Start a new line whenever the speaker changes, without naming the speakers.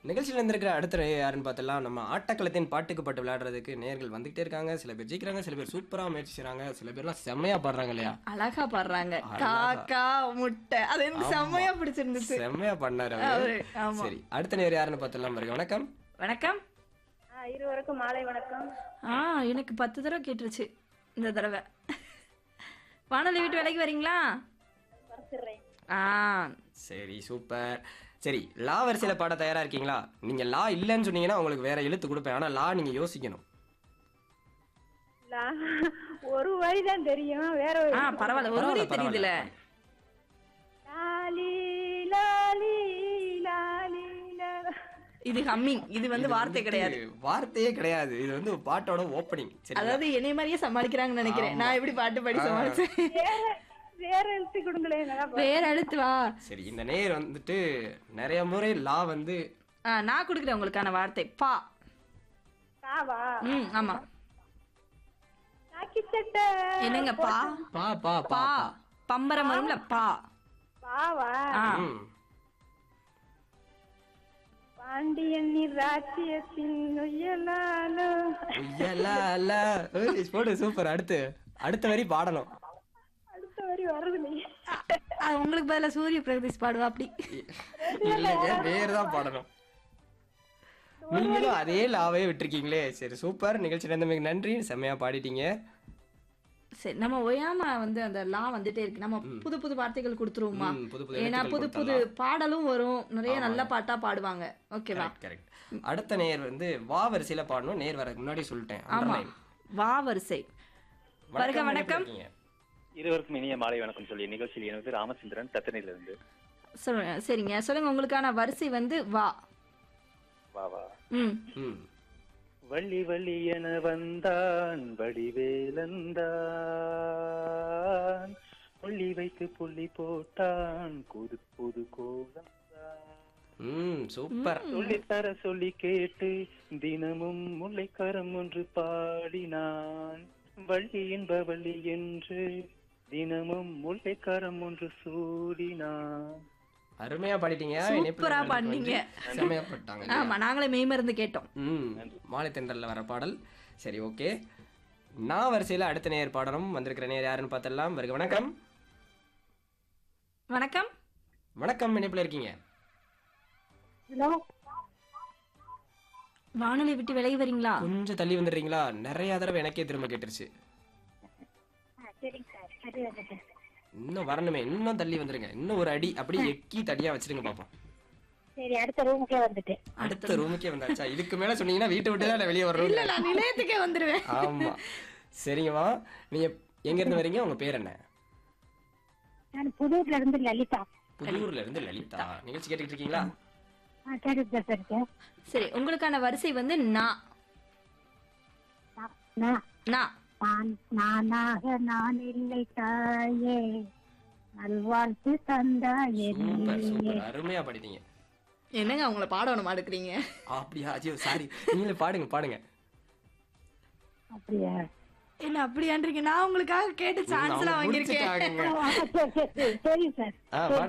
நிகழ்ச்சியில் இருந்திருக்கிற அடுத்த நேயர் யாருன்னு பார்த்தலாம் நம்ம ஆட்டக்களத்தின் பாட்டுக்கு பட்டு விளையாடுறதுக்கு நேர்கள் வந்துகிட்டே இருக்காங்க சில பேர் ஜெயிக்கிறாங்க சில பேர் சூப்பராக முயற்சி செய்றாங்க சில பேர்லாம் செம்மையா பாடுறாங்க இல்லையா
அழகா பாடுறாங்க
அழகா.
காக்கா முட்டை அது எனக்கு
ஆமா.
செம்மையா பிடிச்சிருந்துச்சு
செம்மையா பண்ணாரு அவரு.
அவரு, ஆமா.
சரி அடுத்த நேர் யாருன்னு பார்த்தலாம் பாருங்க வணக்கம்
வணக்கம்
ஆ, இருவருக்கும் மாலை வணக்கம்
ஆ எனக்கு பத்து தடவை கேட்டுருச்சு இந்த தடவை வானொலி விட்டு விலைக்கு வரீங்களா
வரைச்சிடுறேன்
ஆ
சரி சூப்பர் சரி லா வரிசையில பாட தயாரா இருக்கீங்களா நீங்க லா இல்லைன்னு சொன்னீங்கன்னா உங்களுக்கு வேற எழுத்து கொடுப்பேன் ஆனா லா நீங்க யோசிக்கணும்
லா- ஒரு வரி தான் தெரியும் வேற ஒரு
ஆ பரவாயில்ல ஒரு வரி
பரவாயில்ல,
தெரியுதுல
லாலி லாலி லாலி லா-
இது ஹம்மிங் இது வந்து வார்த்தை கிடையாது
வார்த்தையே கிடையாது இது வந்து பாட்டோட ஓப்பனிங் சரி
அதாவது என்னைய மாதிரியே சமாளிக்கிறாங்கன்னு நினைக்கிறேன் நான் எப்படி பாட்டு பாடி சமாளிச்சேன்
வேற வேற எழுத்து கொடுங்களேன் நல்லா பா-
வேற அடுத்து வா
சரி இந்த நேர் வந்துட்டு நிறைய முறை லா வந்து
ஆ, நான் கொடுக்குறேன் உங்களுக்கான வார்த்தை பா
தாவா
ம் ஆமா
நாக்கி சட்டை
என்னங்க பா
பா பா பா
பா பம்பரம் வரும்ல பா
பாவா
ஆ
ம்.
பாண்டியன் ராஜ்யத்தின் நொய்யலாலோ
உய்யலால. ஏய், போடு சூப்பர் அடுத்து அடுத்த வரி பாடணும்
அடுத்த வரி வருது நீ
ஆ, உங்களுக்கு பதிலா சூரிய பிரகதீஷ் பாடுவா அப்படி
இல்லைங்க வேறு தான் பாடணும் நீங்களும் அதே லாவே விட்டுருக்கீங்களே சரி சூப்பர் நிகழ்ச்சி நடந்தமைக்கு நன்றி செம்மையா பாடிட்டீங்க
சரி நம்ம ஒயாம வந்து அந்த லா வந்துட்டே இருக்கு நம்ம புது புது வார்த்தைகள் கொடுத்துருவோமா
ம், புது புது
ஏன்னா புது புது பாடலும் வரும் நிறைய நல்ல பாட்டா பாடுவாங்க ஓகேவா
கரெக்ட் அடுத்த நேர் வந்து வா வரிசையில பாடணும் நேர் வர முன்னாடி சொல்லிட்டேன்
ஆமா
underline.
வா வரிசை வருக
வணக்கம்
வணக்கம்.
எப்படி இருக்கீங்க?
இருவருக்கும் இனிய மாலை வணக்கம் சொல்லி நிகழ்ச்சியில் எனக்கு ராமச்சந்திரன் தத்தனையிலிருந்து
சொல்லுங்க சரிங்க சொல்லுங்க உங்களுக்கான வரிசை வந்து வா
வா வா
ம்
ம்
வள்ளி வள்ளி என வந்தான் வடிவேலந்தான் புள்ளி வைத்து புள்ளி போட்டான் புது புது கோலம்
ம் சூப்பர்
சொல்லி தர சொல்லி கேட்டு தினமும் முல்லைக்கரம் ஒன்று பாடினான் வள்ளி என்ப வள்ளி என்று தினமும் முல்லைக்கரம் ஒன்று சூடினான்
அருமையா பாடிட்டீங்க
சூப்பரா
இணைப்புல கலந்து
பாடினீங்க.
வந்து செம்மையா பாட்டாங்க
ஆமா நாங்களே மெய்மருந்து கேட்டோம்
ம் மாலை தென்றல்ல வர பாடல் சரி ஓகே நான் வரிசையில அடுத்த நேர் பாடணும் வந்திருக்கிற நேர் யாருன்னு பார்த்தலாம் வருக வணக்கம்
வணக்கம்
வணக்கம் இணைப்புல இருக்கீங்க
ஹலோ
வானொலி விட்டு விலகி வரீங்களா
கொஞ்சம் தள்ளி வந்துடுறீங்களா நிறைய தடவை எனக்கே திரும்ப கேட்டுருச்சு
சரிங்க சார் சரி வந்துட்டேன்
இன்னும் வரணுமே இன்னும் தள்ளி வந்துருங்க இன்னும் ஒரு அடி அப்படி எக்கி தடியா வச்சிருங்க பாப்போம்
சரி அடுத்த ரூமுக்கே வந்துட்டேன்
அடுத்த ரூமுக்கே வந்தாச்சா இதுக்கு மேல சொன்னீங்கன்னா வீட்டை விட்டு தான் வெளியே வரணும்
இல்ல நான் நிலையத்துக்கே வந்துருவேன்
ஆமா சரிங்கம்மா நீங்க எங்க இருந்து வரீங்க உங்க பேர் என்ன
நான் புதூர்ல இருந்து லலிதா
புதூர்ல இருந்து லலிதா நிகழ்ச்சி கேட்டுக்கிட்டு இருக்கீங்களா
ஆ கேட்டுட்டு சார் இருக்கேன்
சரி உங்களுக்கான வரிசை வந்து நா
நான்
நா
நான் நானாக நான் இல்லை தாயே நல்வாழ்த்து தந்தாயே
சூப்பர் சூப்பர் அருமையா பாடிட்டீங்க
என்னங்க அவங்கள பாடணும் அடுக்குறீங்க
அப்படியா ஐயோ சாரி நீங்களே பாடுங்க பாடுங்க
அப்படியா
என்ன அப்படியான்றீங்க நான் உங்களுக்காக கேட்டு சான்ஸ் எல்லாம்
அவங்க
வாங்கியிருக்கேன்
முடிச்சிட்டாங்க.
ஆ, சரி சரி சரி சார்
ஆ, பாடுங்க